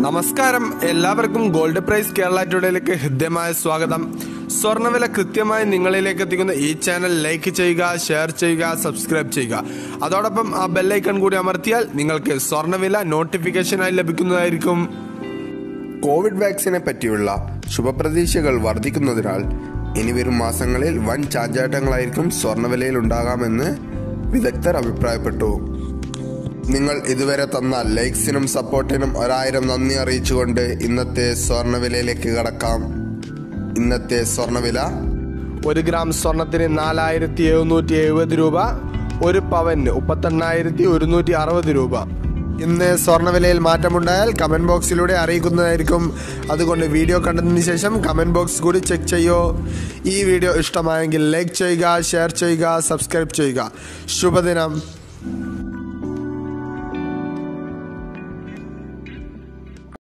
നമസ്കാരം എല്ലാവർക്കും gold price Kerala ടുഡേയിലേക്ക് ഹൃദ്യമായ സ്വാഗതം സ്വർണ്ണവില കൃത്യമായി നിങ്ങളിലേക്ക് എത്തിക്കുന്ന ഈ ചാനൽ ലൈക്ക് ചെയ്യുക ഷെയർ ചെയ്യുക സബ്സ്ക്രൈബ് ചെയ്യുക അതോടൊപ്പം ആ ബെല്ലൈക്കൺ കൂടി അമർത്തിയാൽ നിങ്ങൾക്ക് സ്വർണ്ണവില നോട്ടിഫിക്കേഷനായി ലഭിക്കുന്നതായിരിക്കും കോവിഡ് വാക്സിനെ പറ്റിയുള്ള ശുഭപ്രതീക്ഷകൾ വർദ്ധിക്കുന്നതിനാൽ ഇനി വരും മാസങ്ങളിൽ വൻ ചാഞ്ചാട്ടങ്ങളായിരിക്കും സ്വർണ്ണവിലയിൽ ഉണ്ടാകാമെന്ന് വിദഗ്ധർ അഭിപ്രായപ്പെട്ടു നിങ്ങൾ ഇതുവരെ തന്ന ലൈക്സിനും സപ്പോർട്ടിനും ഒരായിരം നന്ദി അറിയിച്ചുകൊണ്ട് ഇന്നത്തെ സ്വർണ്ണവിലയിലേക്ക് കടക്കാം ഇന്നത്തെ സ്വർണ്ണവില ഒരു ഗ്രാം സ്വർണത്തിന് നാലായിരത്തി എഴുന്നൂറ്റി എഴുപത് രൂപ ഒരു പവന് മുപ്പത്തെണ്ണായിരത്തി ഒരുന്നൂറ്റി അറുപത് രൂപ ഇന്ന് സ്വർണ്ണവിലയിൽ മാറ്റമുണ്ടായാൽ കമന്റ് ബോക്സിലൂടെ അറിയിക്കുന്നതായിരിക്കും അതുകൊണ്ട് വീഡിയോ കണ്ടതിന് ശേഷം കമന്റ് ബോക്സ് കൂടി ചെക്ക് ചെയ്യോ ഈ വീഡിയോ ഇഷ്ടമായെങ്കിൽ ലൈക്ക് ചെയ്യുക ഷെയർ ചെയ്യുക സബ്സ്ക്രൈബ് ചെയ്യുക ശുഭദിനം